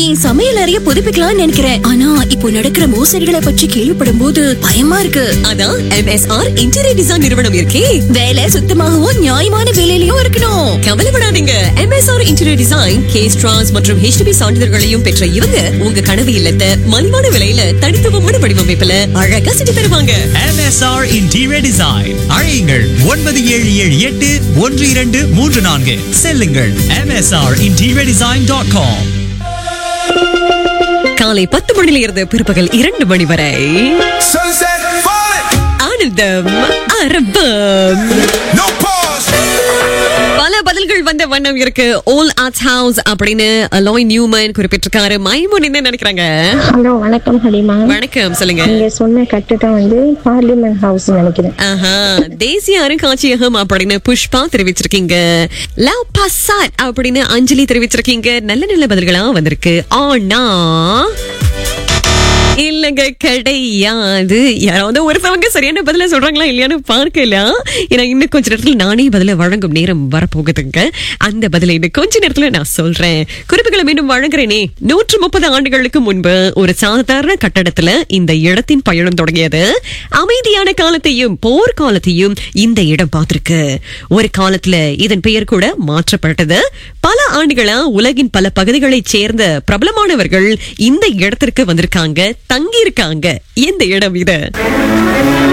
என் சமையல் அறைய புதுப்பிக்கலாம்னு நினைக்கிறேன் ஆனா இப்போ நடக்கிற மோசடிகளை பற்றி கேள்விப்படும் போது பயமா இருக்கு அதான் எம்எஸ்ஆர் இன்டீரியர் டிசைன் நிறுவனம் இருக்கே வேலை சுத்தமாகவும் நியாயமான விலையிலயும் இருக்கணும் கவலைப்படாதீங்க எம்எஸ்ஆர் இன்டீரியர் டிசைன் கேஸ் ட்ரான்ஸ் மற்றும் ஹெச்டிபி சான்றிதழ்களையும் பெற்ற இவங்க உங்க கனவு இல்லத்தை மலிவான விலையில தனித்துவமான வடிவமைப்புல அழகா செஞ்சு தருவாங்க MSR Interior Design அழையுங்கள் ஒன்பது ஏழு ஏழு எட்டு ஒன்று இரண்டு மூன்று நான்கு செல்லுங்கள் MSR Interior Design dot com காலை பத்து மணில இருந்து பிற்பகல் இரண்டு மணி வரை Sunset falling, ஆனந்தம் அரபம் no pause. பல பதில்கள் வந்த வண்ணம் இருக்கு ஓல் ஆர்ட்ஸ் ஹவுஸ் அப்படின்னு அலாய் நியூமன் குறிப்பிட்டிருக்காரு மைமோன் என்ன நினைக்கிறாங்க ஹலோ வணக்கம் ஹலிமா வணக்கம் சொல்லுங்க நீங்க சொன்ன கட்டுதான் வந்து பார்லிமெண்ட் ஹவுஸ் நினைக்கிறேன் ஆஹா தேசிய அருங்காட்சியகம் அப்படின்னு புஷ்பா தெரிவிச்சிருக்கீங்க லவ் பசாட் அப்படின்னு அஞ்சலி தெரிவிச்சிருக்கீங்க நல்ல நல்ல பதில்களா வந்திருக்கு ஆனா இல்லங்க கிடையாது யாராவது ஒருத்தவங்க சரியான பதில சொல்றாங்களா இல்லையான்னு பார்க்கல ஏன்னா இன்னும் கொஞ்ச நேரத்துல நானே பதில வழங்கும் நேரம் வரப்போகுதுங்க அந்த பதிலை இன்னும் கொஞ்ச நேரத்துல நான் சொல்றேன் குறிப்புகளை மீண்டும் வழங்குறேனே நூற்று முப்பது ஆண்டுகளுக்கு முன்பு ஒரு சாதாரண கட்டடத்துல இந்த இடத்தின் பயணம் தொடங்கியது அமைதியான காலத்தையும் போர் காலத்தையும் இந்த இடம் பார்த்திருக்கு ஒரு காலத்துல இதன் பெயர் கூட மாற்றப்பட்டது பல ஆண்டுகளா உலகின் பல பகுதிகளைச் சேர்ந்த பிரபலமானவர்கள் இந்த இடத்திற்கு வந்திருக்காங்க தங்கி இருக்காங்க இந்த இடம் இது